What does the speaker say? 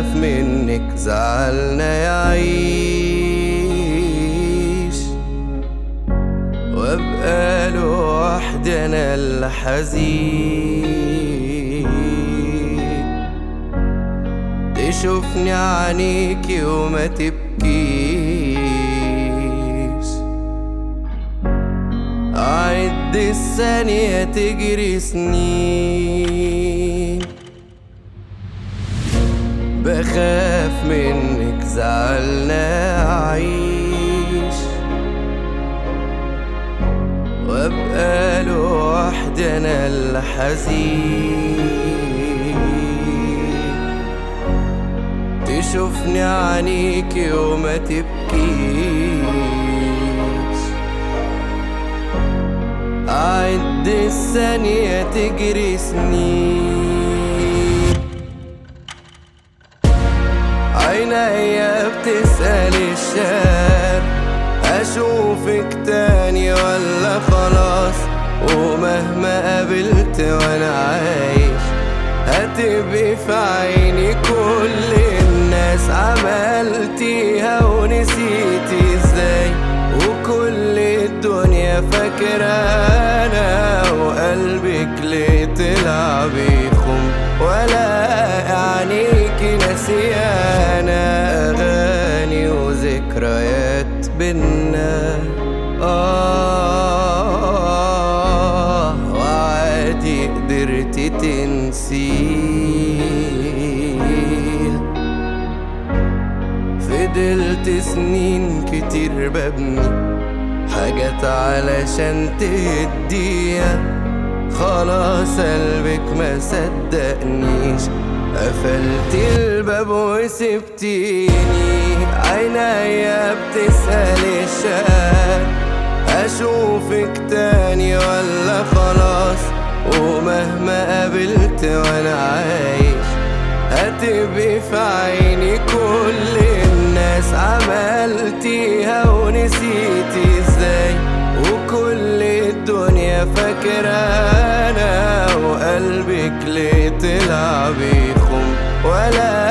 بخاف منك زعلنا يعيش وابقى لوحدي انا الحزين تشوفني عينيكي وما تبكيش أعد الثانية تجري سنين بخاف منك زعلنا أعيش وأبقى لوحدي أنا الحزين تشوفني عينيكي وما تبكيش أعد الثانية تجري سنين عينيا بتسأل الشاب أشوفك تاني ولا خلاص ومهما قابلت وأنا عايش هتبقي في عيني كل الناس عملتيها ونسيتي ازاي وكل الدنيا فاكرانا وقلبك ليه تلعب يخم ولا عينيكي نسيانا أغاني وذكريات بينا آه وعادي قدرتي تنسيه فضلت سنين كتير ببني حاجات علشان تهديها خلاص قلبك ما صدقنيش قفلت الباب وسبتيني عينيا بتسأل الشاب أشوفك تاني ولا خلاص ومهما قابلت وأنا عايش هتبقي في عيني كل الناس عملتيها ونسيتي ازاي وكل الدنيا فاكرانا وقلبك ليه تلعب يخم ولا